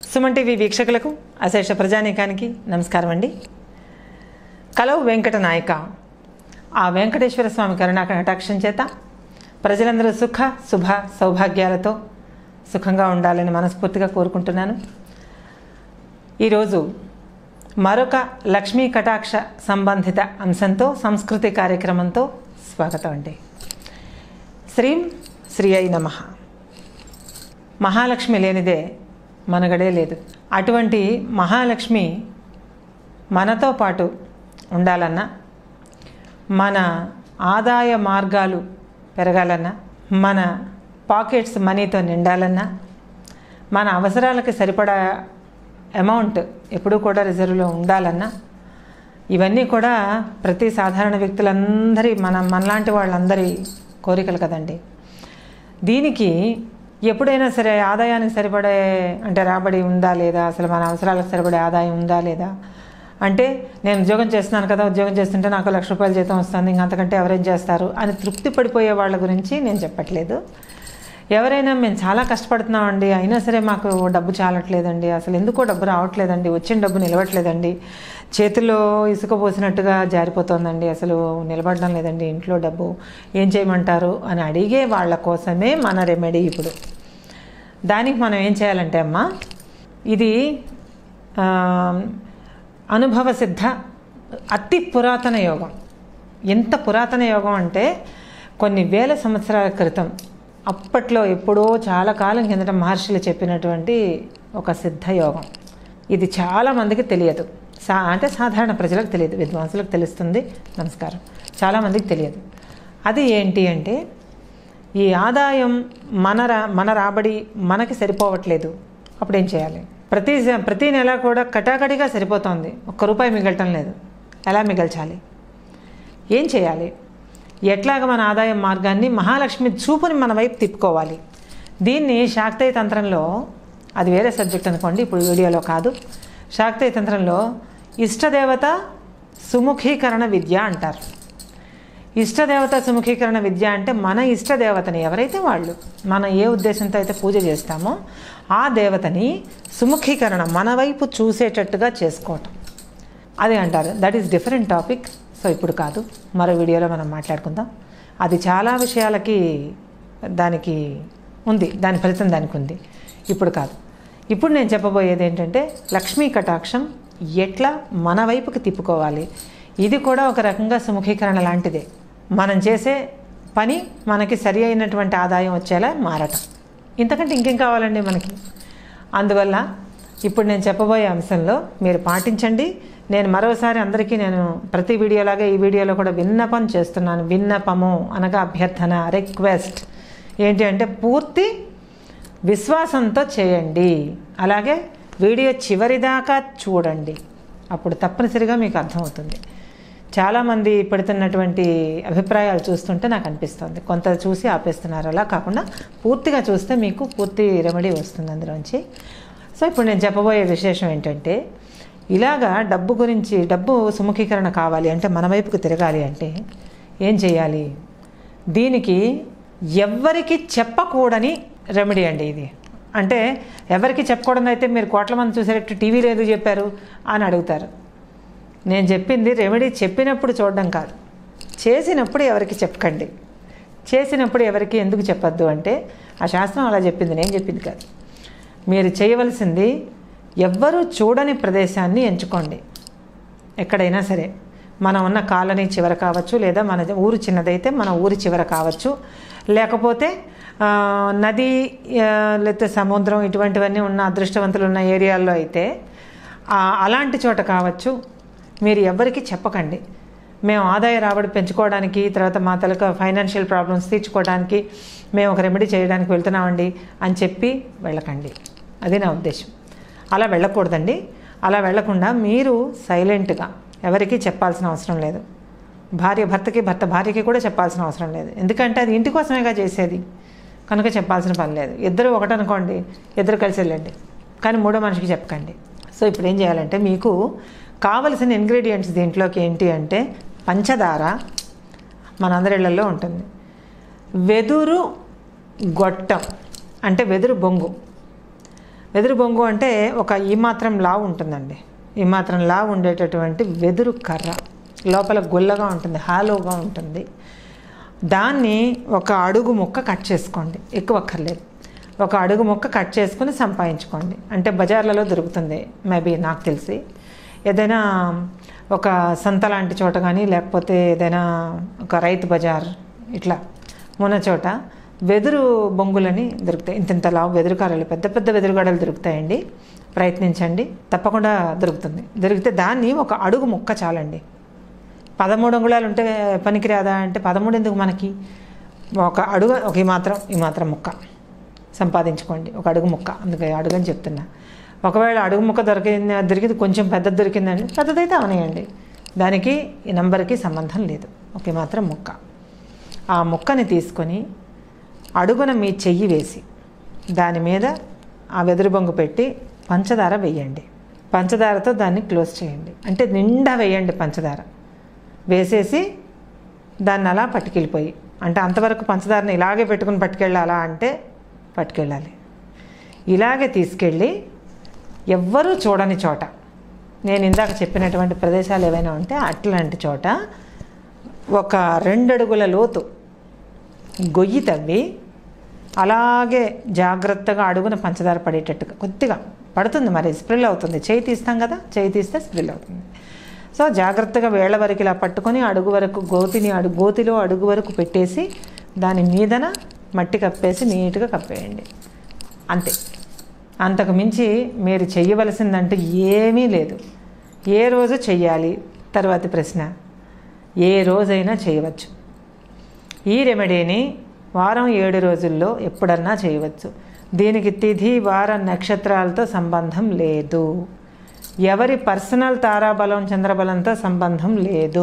Suman TV వీక్షకులకు అశేష ప్రజానీకానికి నమస్కారం అండి కలవు వెంకట నాయక ఆ వెంకటేశ్వర స్వామి కరుణా కటాక్షం చేత ప్రజలందరూ సుఖ శుభ సౌభాగ్యాలతో సుఖంగా ఉండాలని మనస్ఫూర్తిగా కోరుకుంటున్నాను ఈరోజు మరొక లక్ష్మీ కటాక్ష సంబంధిత అంశంతో సంస్కృతి కార్యక్రమంతో స్వాగతం అండి శ్రీం శ్రీ అయి నమ మహాలక్ష్మి లేనిదే మనగడే లేదు అటువంటి మహాలక్ష్మి మనతో పాటు ఉండాలన్నా మన ఆదాయ మార్గాలు పెరగాలన్నా మన పాకెట్స్ మనీతో నిండాలన్నా మన అవసరాలకి సరిపడా అమౌంట్ ఎప్పుడూ కూడా రిజర్వ్లో ఉండాలన్నా ఇవన్నీ కూడా ప్రతి సాధారణ వ్యక్తులందరి మన మనలాంటి వాళ్ళందరి కోరికలు కదండి దీనికి ఎప్పుడైనా సరే ఆదాయానికి సరిపడే అంటే రాబడి ఉందా లేదా అసలు మన అవసరాలకు సరిపడే ఆదాయం ఉందా లేదా అంటే నేను ఉద్యోగం చేస్తున్నాను కదా ఉద్యోగం చేస్తుంటే నాకు లక్ష రూపాయల జీతం వస్తుంది ఇంక అంతకంటే ఎవరేం చేస్తారు అని తృప్తి పడిపోయే వాళ్ళ గురించి నేను చెప్పట్లేదు ఎవరైనా మేము చాలా కష్టపడుతున్నామండి అయినా సరే మాకు డబ్బు చాలట్లేదండి అసలు ఎందుకో డబ్బు రావట్లేదండి వచ్చిన డబ్బు నిలవట్లేదండి చేతుల్లో ఇసుక పోసినట్టుగా జారిపోతుందండి అసలు నిలబడడం లేదండి ఇంట్లో డబ్బు ఏం చేయమంటారు అని అడిగే వాళ్ళ కోసమే మన రెమెడీ ఇప్పుడు దానికి మనం ఏం చేయాలంటే అమ్మా ఇది ఆ, అనుభవ సిద్ధ అతి పురాతన యోగం ఎంత పురాతన యోగం అంటే కొన్ని వేల సంవత్సరాల క్రితం అప్పట్లో ఎప్పుడో చాలా కాలం కిందట మహర్షులు చెప్పినటువంటి ఒక సిద్ధ యోగం ఇది చాలా మందికి తెలియదు సా అంటే సాధారణ ప్రజలకు తెలియదు విద్వాంసులకు తెలుస్తుంది నమస్కారం చాలామందికి తెలియదు అది ఏంటి అంటే ఈ ఆదాయం మన రా మన రాబడి మనకి సరిపోవట్లేదు అప్పుడు ఏం చేయాలి ప్రతి స- ప్రతి నెల కూడా కటాకటిగా సరిపోతుంది ఒక్క రూపాయి మిగలటం లేదు ఎలా మిగల్చాలి ఏం చేయాలి ఎట్లాగ మన ఆదాయం మార్గాన్ని మహాలక్ష్మి చూపుని మన వైపు తిప్పుకోవాలి దీన్ని శాక్తయ తంత్రంలో అది వేరే సబ్జెక్ట్ అనుకోండి ఇప్పుడు వీడియోలో కాదు శాక్తయ తంత్రంలో ఇష్టదేవత సుముఖీకరణ విద్య అంటారు ఇష్టదేవత సుముఖీకరణ విద్య అంటే మన ఇష్టదేవతని ఎవరైతే వాళ్ళు మన ఏ ఉద్దేశంతో అయితే పూజ చేస్తామో ఆ దేవతని సుముఖీకరణ మన వైపు చూసేటట్టుగా చేసుకోవటం అది అంటారు that is different topic so ఇప్పుడు కాదు మరో వీడియోలో మనం మాట్లాడుకుందాం అది చాలా విషయాలకి దానికి ఉంది దాని ఫలితం దానికి ఉంది ఇప్పుడు కాదు ఇప్పుడు నేను చెప్పబోయేది ఏంటంటే లక్ష్మీ కటాక్షం ఎట్లా మన వైపుకి తిప్పుకోవాలి ఇది కూడా ఒక రకంగా సుముఖీకరణ లాంటిదే మనం చేసే పని మనకి సరి అయినటువంటి ఆదాయం వచ్చేలా మారటం ఇంతకంటే ఇంకేం కావాలండి మనకి అందువల్ల ఇప్పుడు నేను చెప్పబోయే అంశంలో మీరు పాటించండి నేను మరోసారి అందరికీ నేను ప్రతి వీడియోలాగా ఈ వీడియోలో కూడా విన్నపం చేస్తున్నాను విన్నపము అనగా అభ్యర్థన రిక్వెస్ట్ ఏంటి అంటే పూర్తి విశ్వాసంతో చేయండి అలాగే వీడియో చివరిదాకా చూడండి అప్పుడు తప్పనిసరిగా మీకు అర్థమవుతుంది చాలామంది పెడుతున్నటువంటి అభిప్రాయాలు చూస్తుంటే నాకు అనిపిస్తుంది కొంత చూసి ఆపేస్తున్నారు అలా కాకుండా పూర్తిగా చూస్తే మీకు పూర్తి రెమెడీ వస్తుంది అందులోంచి సో ఇప్పుడు నేను చెప్పబోయే విశేషం ఏంటంటే ఇలాగా డబ్బు గురించి డబ్బు సుముఖీకరణ కావాలి అంటే మన వైపుకు తిరగాలి అంటే ఏం చేయాలి దీనికి ఎవ్వరికి చెప్పకూడని రెమెడీ అండి ఇది అంటే ఎవరికి చెప్పకూడదు అయితే మీరు కోట్ల మంది చూసేటట్టు టీవీ లేదు చెప్పారు అని అడుగుతారు నేను చెప్పింది రెమెడీ చెప్పినప్పుడు చూడడం కాదు చేసినప్పుడు ఎవరికి చెప్పకండి చేసినప్పుడు ఎవరికి ఎందుకు చెప్పొద్దు అంటే ఆ శాస్త్రం అలా చెప్పింది నేను చెప్పింది కాదు మీరు చేయవలసింది ఎవ్వరూ చూడని ప్రదేశాన్ని ఎంచుకోండి ఎక్కడైనా సరే మనం ఉన్న కాలనీ చివర కావచ్చు లేదా మన ఊరు చిన్నదైతే మన ఊరి చివర కావచ్చు లేకపోతే ఆ, నది ఆ, లేకపోతే సముద్రం ఇటువంటివన్నీ ఉన్న అదృష్టవంతులు ఉన్న ఏరియాల్లో అయితే ఆ, అలాంటి చోట కావచ్చు మీరు ఎవ్వరికీ చెప్పకండి మేము ఆదాయ రాబడి పెంచుకోవడానికి తర్వాత మా తలకు ఫైనాన్షియల్ ప్రాబ్లమ్స్ తీర్చుకోవడానికి మేము ఒక రెమెడీ చేయడానికి వెళ్తున్నామండి అని చెప్పి వెళ్ళకండి అది నా ఉద్దేశం అలా వెళ్ళకూడదండి అలా వెళ్లకుండా మీరు సైలెంట్గా ఎవరికీ చెప్పాల్సిన అవసరం లేదు భార్య భర్తకి భర్త భార్యకి కూడా చెప్పాల్సిన అవసరం లేదు ఎందుకంటే అది ఇంటి కోసమేగా చేసేది కనుక చెప్పాల్సిన పని లేదు ఇద్దరు ఒకటనుకోండి ఇద్దరు కలిసి వెళ్ళండి కానీ మూడో మనిషికి చెప్పకండి సో ఇప్పుడు ఏం చేయాలంటే మీకు కావలసిన ఇంగ్రీడియంట్స్ దీంట్లోకి ఏంటి అంటే పంచదార మనందరి ఇళ్లలో ఉంటుంది వెదురు గొట్టం అంటే వెదురు బొంగు వెదురు బొంగు అంటే ఒక ఈ మాత్రం లావు ఉంటుందండి ఈ మాత్రం లావు ఉండేటటువంటి వెదురు కర్ర లోపల గుల్లగా ఉంటుంది హాలోగా ఉంటుంది దాన్ని ఒక అడుగు ముక్క కట్ చేసుకోండి ఎక్కువ అక్కర్లేదు ఒక అడుగు ముక్క కట్ చేసుకుని సంపాదించుకోండి అంటే బజార్లలో దొరుకుతుంది మేబీ నాకు తెలిసి ఏదైనా ఒక సంత లాంటి చోట కానీ లేకపోతే ఏదైనా ఒక రైతు బజార్ ఇట్లా ఉన్న చోట వెదురు బొంగులని దొరుకుతాయి ఇంత ఇంత లావు వెదురు కారలు పెద్ద పెద్ద వెదురు గడలు దొరుకుతాయండి ప్రయత్నించండి తప్పకుండా దొరుకుతుంది దొరికితే దాన్ని ఒక అడుగు ముక్క చాలండి పదమూడు అంగుళాలు ఉంటే పనికిరాదా అంటే పదమూడు ఎందుకు మనకి ఒక అడుగు ఒక ఈ మాత్రం ఈ మాత్రం ముక్క సంపాదించుకోండి ఒక అడుగు ముక్క అందుకే అడుగని చెప్తున్నా ఒకవేళ అడుగు ముక్క దొరికింది దొరికింది కొంచెం పెద్దది దొరికిందండి పెద్దదైతే అవనేయండి దానికి ఈ నంబర్కి సంబంధం లేదు ఒకే మాత్రం ముక్క ఆ ముక్కని తీసుకొని అడుగున మీ చెయ్యి వేసి దాని మీద ఆ వెదురు బొంగు పెట్టి పంచదార వేయండి పంచదారతో దాన్ని క్లోజ్ చేయండి అంటే నిండా వేయండి పంచదార వేసేసి దాన్ని అలా పట్టుకెళ్ళిపోయి అంటే అంతవరకు పంచదారని ఇలాగే పెట్టుకుని పట్టుకెళ్ళాలా అంటే పట్టుకెళ్ళాలి ఇలాగే తీసుకెళ్ళి ఎవ్వరూ చూడని చోట నేను ఇందాక చెప్పినటువంటి ప్రదేశాలు ఏవైనా ఉంటే అట్లాంటి చోట ఒక రెండడుగుల లోతు గొయ్యి తవ్వి అలాగే జాగ్రత్తగా అడుగున పంచదార పడేటట్టుగా కొద్దిగా పడుతుంది మరి స్ప్రిల్ అవుతుంది చేయి తీస్తాం కదా చేయి తీస్తే స్ప్రిల్ అవుతుంది సో జాగ్రత్తగా వేళ్ల వరకు ఇలా పట్టుకొని అడుగు వరకు గోతిని అడుగు గోతిలో అడుగు వరకు పెట్టేసి దాని మీదన మట్టి కప్పేసి నీట్గా కప్పేయండి అంతే అంతకు మించి మీరు చెయ్యవలసిందంటూ ఏమీ లేదు ఏ రోజు చెయ్యాలి తర్వాతి ప్రశ్న ఏ రోజైనా చేయవచ్చు ఈ రెమెడీని వారం ఏడు రోజుల్లో ఎప్పుడన్నా చేయవచ్చు దీనికి తిథి వార నక్షత్రాలతో సంబంధం లేదు ఎవరి పర్సనల్ తారాబలం చంద్రబలంతో సంబంధం లేదు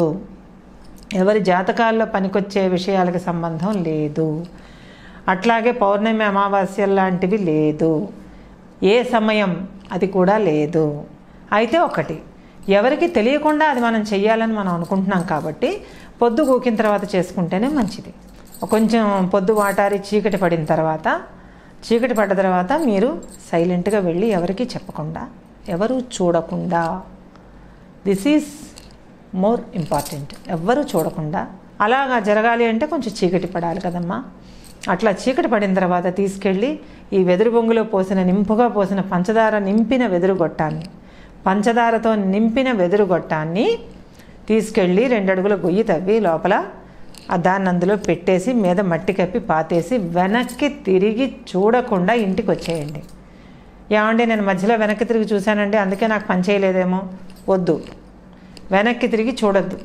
ఎవరి జాతకాల్లో పనికొచ్చే విషయాలకు సంబంధం లేదు అట్లాగే పౌర్ణమి అమావాస్య లాంటివి లేదు ఏ సమయం అది కూడా లేదు అయితే ఒకటి ఎవరికి తెలియకుండా అది మనం చెయ్యాలని మనం అనుకుంటున్నాం కాబట్టి పొద్దు గూకిన తర్వాత చేసుకుంటేనే మంచిది కొంచెం పొద్దు వాటారి చీకటి పడిన తర్వాత చీకటి పడ్డ తర్వాత మీరు సైలెంట్గా వెళ్ళి ఎవరికి చెప్పకుండా ఎవరు చూడకుండా దిస్ ఈజ్ మోర్ ఇంపార్టెంట్ ఎవ్వరూ చూడకుండా అలాగా జరగాలి అంటే కొంచెం చీకటి పడాలి కదమ్మా అట్లా చీకటి పడిన తర్వాత తీసుకెళ్ళి ఈ వెదురు బొంగులో పోసిన నింపుగా పోసిన పంచదార నింపిన వెదురు గొట్టాన్ని పంచదారతో నింపిన వెదురు గొట్టాన్ని తీసుకెళ్ళి రెండు అడుగుల గొయ్యి తవ్వి లోపల ఆ దాన్ని అందులో పెట్టేసి మీద మట్టి కప్పి పాతేసి వెనక్కి తిరిగి చూడకుండా ఇంటికి వచ్చేయండి ఏమండి నేను మధ్యలో వెనక్కి తిరిగి చూశానండి అందుకే నాకు పని చేయలేదేమో వద్దు వెనక్కి తిరిగి చూడొద్దు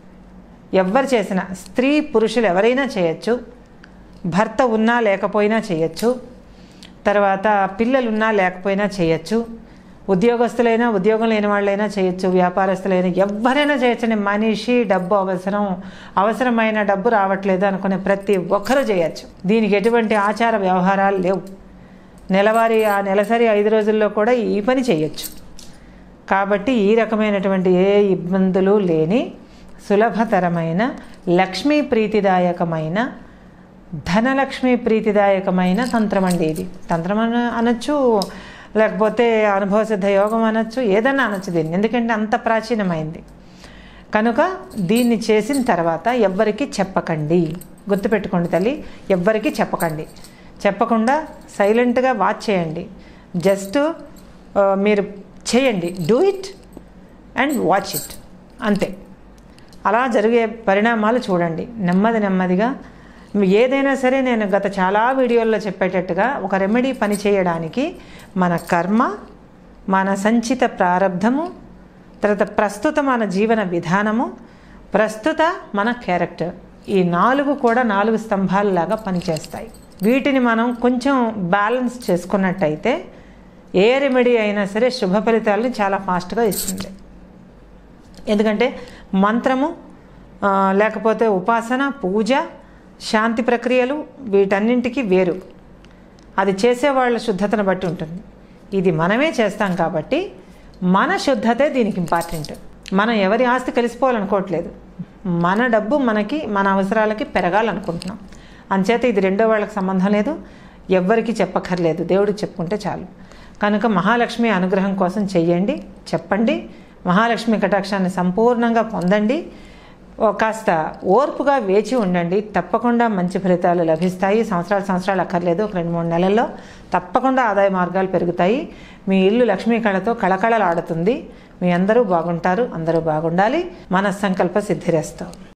ఎవ్వరు చేసినా స్త్రీ పురుషులు ఎవరైనా చేయొచ్చు భర్త ఉన్నా లేకపోయినా చేయొచ్చు తర్వాత పిల్లలున్నా లేకపోయినా చేయొచ్చు ఉద్యోగస్తులైనా ఉద్యోగం లేని వాళ్ళైనా చేయొచ్చు వ్యాపారస్తులైనా ఎవరైనా చేయొచ్చండి మనిషి డబ్బు అవసరం అవసరమైన డబ్బు రావట్లేదు అనుకునే ప్రతి ఒక్కరూ చేయొచ్చు దీనికి ఎటువంటి ఆచార వ్యవహారాలు లేవు నెలవారీ ఆ నెలసరి ఐదు రోజుల్లో కూడా ఈ పని చేయొచ్చు కాబట్టి ఈ రకమైనటువంటి ఏ ఇబ్బందులు లేని సులభతరమైన లక్ష్మీ ప్రీతిదాయకమైన ధనలక్ష్మి ప్రీతిదాయకమైన తంత్రం అండి ఇది తంత్రం అన అనొచ్చు లేకపోతే అనుభవ సిద్ధ యోగం అనొచ్చు ఏదన్నా అనొచ్చు దీన్ని ఎందుకంటే అంత ప్రాచీనమైంది కనుక దీన్ని చేసిన తర్వాత ఎవ్వరికి చెప్పకండి గుర్తుపెట్టుకోండి తల్లి ఎవ్వరికి చెప్పకండి చెప్పకుండా సైలెంట్గా వాచ్ చేయండి జస్ట్ మీరు చేయండి do it and watch it అంతే అలా జరిగే పరిణామాలు చూడండి నెమ్మది నెమ్మదిగా ఏదైనా సరే నేను గత చాలా వీడియోల్లో చెప్పేటట్టుగా ఒక రెమెడీ పని చేయడానికి మన కర్మ మన సంచిత ప్రారంధము తర్వాత ప్రస్తుత మన జీవన విధానము ప్రస్తుత మన క్యారెక్టర్ ఈ నాలుగు కూడా నాలుగు స్తంభాలలాగా పనిచేస్తాయి వీటిని మనం కొంచెం బ్యాలెన్స్ చేసుకున్నట్టయితే ఏ రెమెడీ అయినా సరే శుభ ఫలితాలని చాలా ఫాస్ట్గా ఇస్తుంది ఎందుకంటే మంత్రము ఆ, లేకపోతే ఉపాసన పూజ శాంతి ప్రక్రియలు వీటన్నింటికి వేరు అది చేసేవాళ్ళ శుద్ధతను బట్టి ఉంటుంది ఇది మనమే చేస్తాం కాబట్టి మన శుద్ధతే దీనికి ఇంపార్టెంట్ మనం ఎవరి ఆస్తి కలిసిపోవాలనుకోవట్లేదు మన డబ్బు మనకి మన అవసరాలకి పెరగాలనుకుంటున్నాం అంచేత ఇది రెండో వాళ్ళకి సంబంధం లేదు ఎవ్వరికి చెప్పక్కర్లేదు దేవుడికి చెప్పుకుంటే చాలు కనుక మహాలక్ష్మి అనుగ్రహం కోసం చెయ్యండి చెప్పండి మహాలక్ష్మి కటాక్షాన్ని సంపూర్ణంగా పొందండి ఓ కాస్త ఓర్పుగా వేచి ఉండండి తప్పకుండా మంచి ఫలితాలు లభిస్తాయి సంవత్సరాలు సంవత్సరాలు అక్కర్లేదు ఒక రెండు మూడు నెలల్లో తప్పకుండా ఆదాయ మార్గాలు పెరుగుతాయి మీ ఇల్లు లక్ష్మీ కళతో కళకళలాడుతుంది మీ అందరూ బాగుంటారు అందరూ బాగుండాలి మన సంకల్ప సిద్ధిరేస్తాం